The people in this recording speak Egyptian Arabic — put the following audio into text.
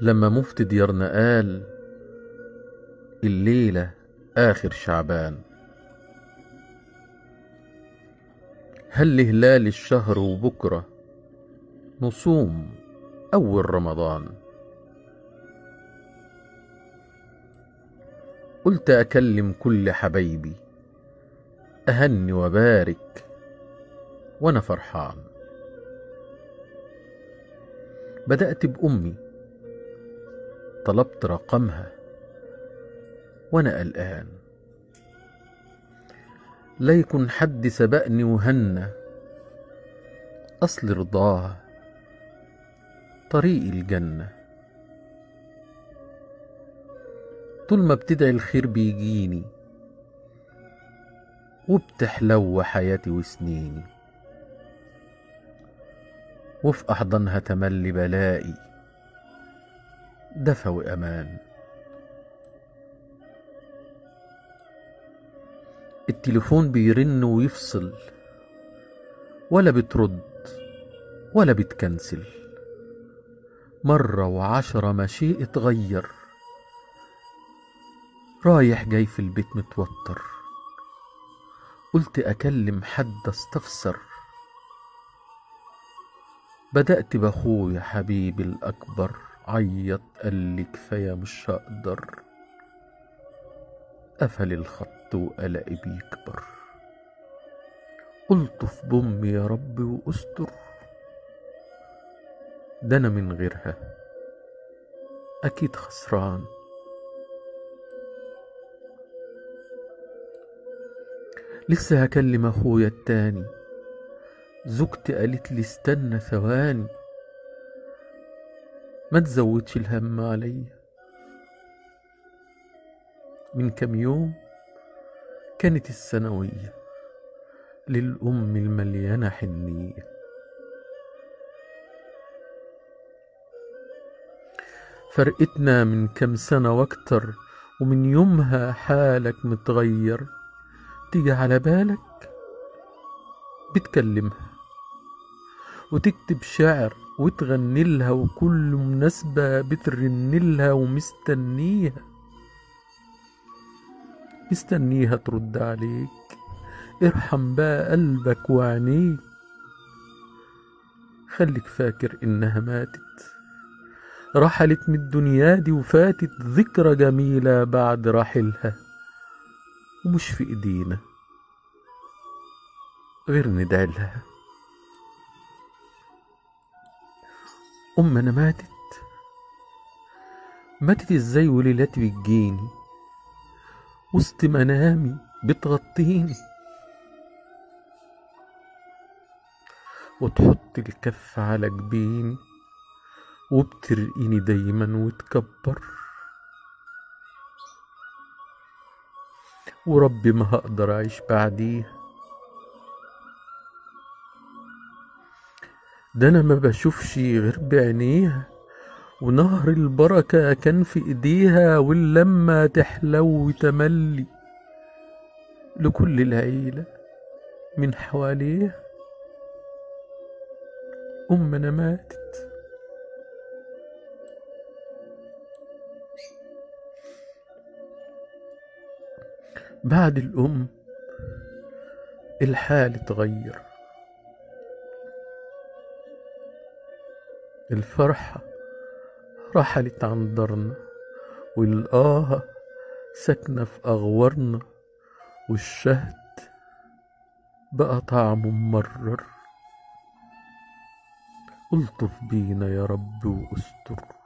لما مفتي ديارنا قال الليلة آخر شعبان هل هلال الشهر وبكرة نصوم أول رمضان قلت أكلم كل حبايبي أهني وبارك وأنا فرحان بدأت بأمي طلبت رقمها وأنا قلقان لا يكون حد سبقني وهنى أصل رضاها طريق الجنة طول ما بتدعي الخير بيجيني وبتحلو حياتي وسنيني وفي أحضانها تملي بلائي دفى وأمان التليفون بيرن ويفصل ولا بترد ولا بتكنسل مرة وعشرة ما شيء اتغير رايح جاي في البيت متوتر قلت أكلم حد استفسر بدأت بأخويا حبيبي الأكبر عيط قال لي كفاية مش هقدر قفل الخط وقلقي بيكبر قلت في بأمي يا رب واستر ده أنا من غيرها أكيد خسران لسه هكلم أخويا التاني زوجتي قالت لي استنى ثواني ما تزودش الهم عليا من كم يوم كانت الثانوية للأم المليانة حنية فرقتنا من كم سنة واكتر ومن يومها حالك متغير تيجي على بالك بتكلمها وتكتب شعر وتغني لها وكل مناسبة بترن لها ومستنيها مستنيها ترد عليك ارحم بقى قلبك وعينيك خليك فاكر انها ماتت رحلت من الدنيا دي وفاتت ذكرى جميلة بعد رحلها ومش في ايدينا غير ندعي لها أمنا ماتت ماتت ازاي وليلاتي بتجيني وسط منامي بتغطيني وتحط الكف على جبيني وبترقيني دايما وتكبر وربي ما هقدر أعيش بعديها ده أنا ما بشوفش غير بعينيها ونهر البركة كان في ايديها واللمة تحلو تملي لكل العيلة من حواليها أمنا ماتت بعد الأم الحال اتغير الفرحة رحلت عن دارنا والآه ساكنة في أغوارنا والشهد بقى طعمه ممرر الطف بينا يا رب واستر